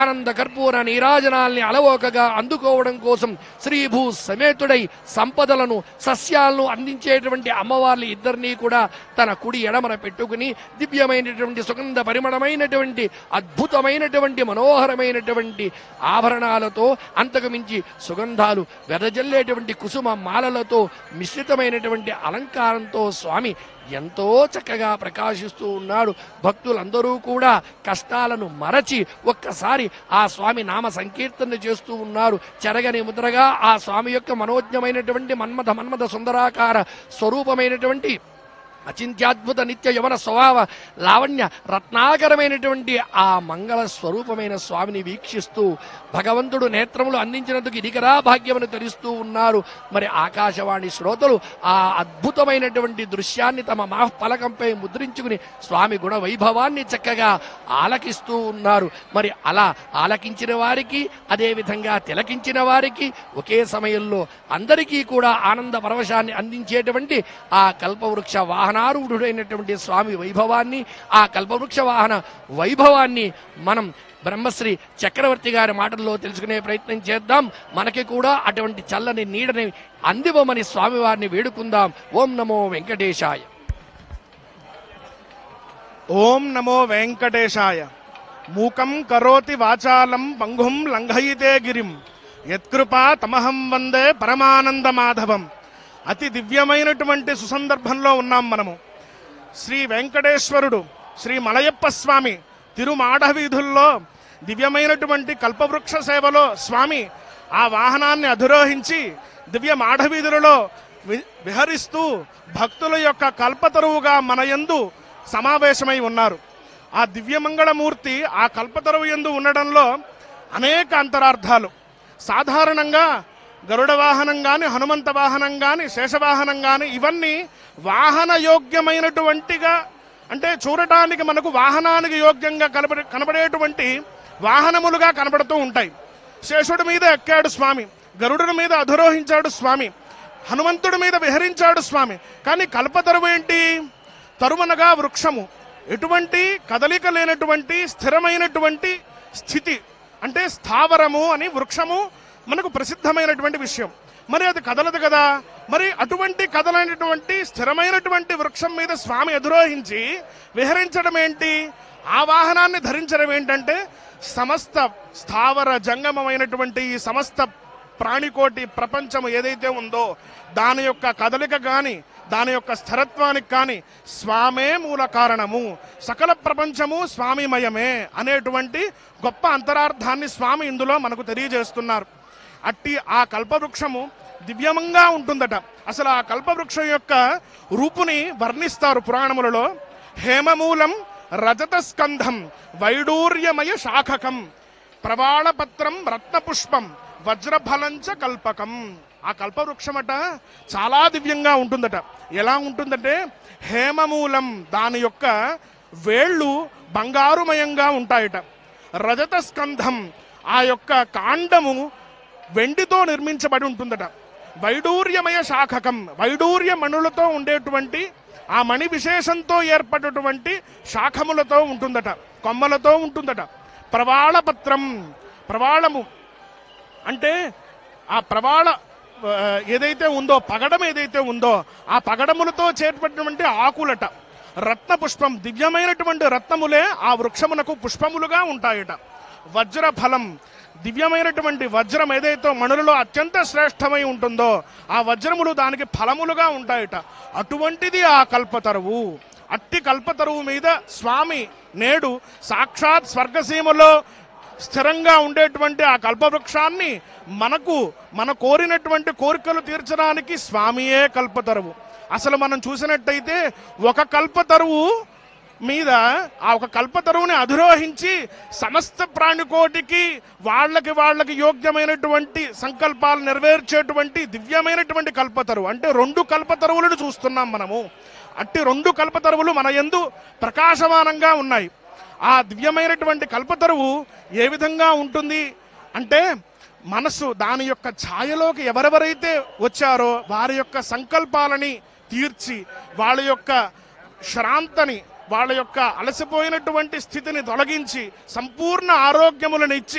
ఆనంద కర్పూర నీరాజనాల్ని అలవోకగా అందుకోవడం కోసం శ్రీభూ సమేతుడై సంపదలను సస్యాలను అందించేటువంటి అమ్మవార్లు ఇద్దరినీ కూడా తన కుడి ఎడమన పెట్టుకుని దివ్యమైనటువంటి సుగంధ పరిమళమైనటువంటి అద్భుతమైనటువంటి మనోహరమైనటువంటి ఆభరణాలతో అంతకు మించి సుగంధాలు వెదజల్లేటువంటి కుసుమ మాలలతో మిశ్రితమైనటువంటి అలంకారంతో స్వామి ఎంతో చక్కగా ప్రకాశిస్తూ ఉన్నాడు భక్తులందరూ కూడా కష్టాలను మరచి ఒక్కసారి ఆ స్వామి నామ సంకీర్తన చేస్తూ ఉన్నారు చెరగని ముద్రగా ఆ స్వామి యొక్క మనోజ్ఞమైనటువంటి మన్మథ మన్మథ సుందరాకార స్వరూపమైనటువంటి అచింత్యాద్భుత నిత్య యవన స్వభావ లావణ్య రత్నాకరమైనటువంటి ఆ మంగళ స్వరూపమైన స్వామిని వీక్షిస్తూ భగవంతుడు నేత్రములు అందించినందుకు ఇదిగరా భాగ్యమని తెలుస్తూ ఉన్నారు మరి ఆకాశవాణి శ్రోతలు ఆ అద్భుతమైనటువంటి దృశ్యాన్ని తమ పలకంపై ముద్రించుకుని స్వామి గుణ వైభవాన్ని చక్కగా ఆలకిస్తూ ఉన్నారు మరి అలా ఆలకించిన వారికి అదే విధంగా తిలకించిన వారికి ఒకే సమయంలో అందరికీ కూడా ఆనంద పరవశాన్ని అందించేటువంటి ఆ కల్పవృక్ష వాహనారూఢుడైనటువంటి స్వామి వైభవాన్ని ఆ కల్పవృక్ష వాహన వైభవాన్ని మనం బ్రహ్మశ్రీ చక్రవర్తి గారి మాటల్లో తెలుసుకునే ప్రయత్నం చేద్దాం మనకి కూడా అటువంటి చల్లని నీడని అందివ్వమని స్వామివారిని వేడుకుందాం ఓం నమో వెంకటేశాయ ఓం నమో వెంకటేశాయ మూకం కరోతి వాచాలం పంగుం లంఘయితే గిరిం యత్కృపా తమహం వందే పరమానంద మాధవం అతి దివ్యమైనటువంటి సుసందర్భంలో ఉన్నాం మనము శ్రీ వెంకటేశ్వరుడు శ్రీ మలయప్ప స్వామి తిరుమాడ వీధుల్లో దివ్యమైనటువంటి కల్పవృక్ష సేవలో స్వామి ఆ వాహనాన్ని అధిరోహించి దివ్య మాఢవీధులలో వి- విహరిస్తూ భక్తుల యొక్క కల్పతరువుగా మన యందు సమావేశమై ఉన్నారు ఆ దివ్యమంగళమూర్తి ఆ కల్పతరువు యందు ఉండడంలో అనేక అంతరార్థాలు సాధారణంగా గరుడ వాహనం గాని హనుమంత వాహనం గాని శేషవాహనం గాని ఇవన్నీ వాహన యోగ్యమైనటువంటిగా అంటే చూడటానికి మనకు వాహనానికి యోగ్యంగా కనబడే కనబడేటువంటి వాహనములుగా కనబడుతూ ఉంటాయి శేషుడి మీద ఎక్కాడు స్వామి గరుడుడి మీద అధిరోహించాడు స్వామి హనుమంతుడి మీద విహరించాడు స్వామి కానీ కల్పతరువు ఏంటి తరుమనగా వృక్షము ఎటువంటి కదలిక లేనటువంటి స్థిరమైనటువంటి స్థితి అంటే స్థావరము అని వృక్షము మనకు ప్రసిద్ధమైనటువంటి విషయం మరి అది కదలదు కదా మరి అటువంటి కదలైనటువంటి స్థిరమైనటువంటి వృక్షం మీద స్వామి ఎదురోహించి విహరించడం ఏంటి ఆ వాహనాన్ని ధరించడం ఏంటంటే సమస్త స్థావర జంగమమైనటువంటి ఈ సమస్త ప్రాణికోటి ప్రపంచం ఏదైతే ఉందో దాని యొక్క కదలిక గాని దాని యొక్క స్థిరత్వానికి కానీ స్వామే మూల కారణము సకల ప్రపంచము స్వామిమయమే అనేటువంటి గొప్ప అంతరార్థాన్ని స్వామి ఇందులో మనకు తెలియజేస్తున్నారు అట్టి ఆ కల్పవృక్షము దివ్యమంగా ఉంటుందట అసలు ఆ కల్పవృక్షం యొక్క రూపుని వర్ణిస్తారు పురాణములలో హేమమూలం రజత స్కంధం వైడూర్యమయ శాఖకం ప్రవాళపత్రం రత్నపుష్పం వజ్రఫలంచ కల్పకం ఆ కల్పవృక్షమట చాలా దివ్యంగా ఉంటుందట ఎలా ఉంటుందంటే హేమమూలం దాని యొక్క వేళ్ళు బంగారుమయంగా ఉంటాయట రజత స్కంధం ఆ యొక్క కాండము వెండితో నిర్మించబడి ఉంటుందట వైడూర్యమయ శాఖకం వైడూర్య మణులతో ఉండేటువంటి ఆ మణి విశేషంతో ఏర్పడినటువంటి శాఖములతో ఉంటుందట కొమ్మలతో ఉంటుందట ప్రవాళపత్రం ప్రవాళము అంటే ఆ ప్రవాళ ఆ, ఏదైతే ఉందో పగడం ఏదైతే ఉందో ఆ పగడములతో చేర్పడినటువంటి ఆకులట రత్న పుష్పం దివ్యమైనటువంటి రత్నములే ఆ వృక్షమునకు పుష్పములుగా ఉంటాయట వజ్ర ఫలం దివ్యమైనటువంటి వజ్రం ఏదైతే మణులలో అత్యంత శ్రేష్టమై ఉంటుందో ఆ వజ్రములు దానికి ఫలములుగా ఉంటాయట అటువంటిది ఆ కల్పతరువు అట్టి కల్పతరువు మీద స్వామి నేడు సాక్షాత్ స్వర్గసీమలో స్థిరంగా ఉండేటువంటి ఆ కల్పవృక్షాన్ని మనకు మన కోరినటువంటి కోరికలు తీర్చడానికి స్వామియే కల్పతరువు అసలు మనం చూసినట్టయితే ఒక కల్పతరువు మీద ఆ ఒక కల్పతరువుని అధిరోహించి సమస్త ప్రాణికోటికి వాళ్ళకి వాళ్ళకి యోగ్యమైనటువంటి సంకల్పాలు నెరవేర్చేటువంటి దివ్యమైనటువంటి కల్పతరువు అంటే రెండు కల్పతరువులను చూస్తున్నాం మనము అట్టి రెండు కల్పతరువులు మన యందు ప్రకాశమానంగా ఉన్నాయి ఆ దివ్యమైనటువంటి కల్పతరువు ఏ విధంగా ఉంటుంది అంటే మనస్సు దాని యొక్క ఛాయలోకి ఎవరెవరైతే వచ్చారో వారి యొక్క సంకల్పాలని తీర్చి వాళ్ళ యొక్క శ్రాంతని వాళ్ళ యొక్క అలసిపోయినటువంటి స్థితిని తొలగించి సంపూర్ణ ఆరోగ్యములను ఇచ్చి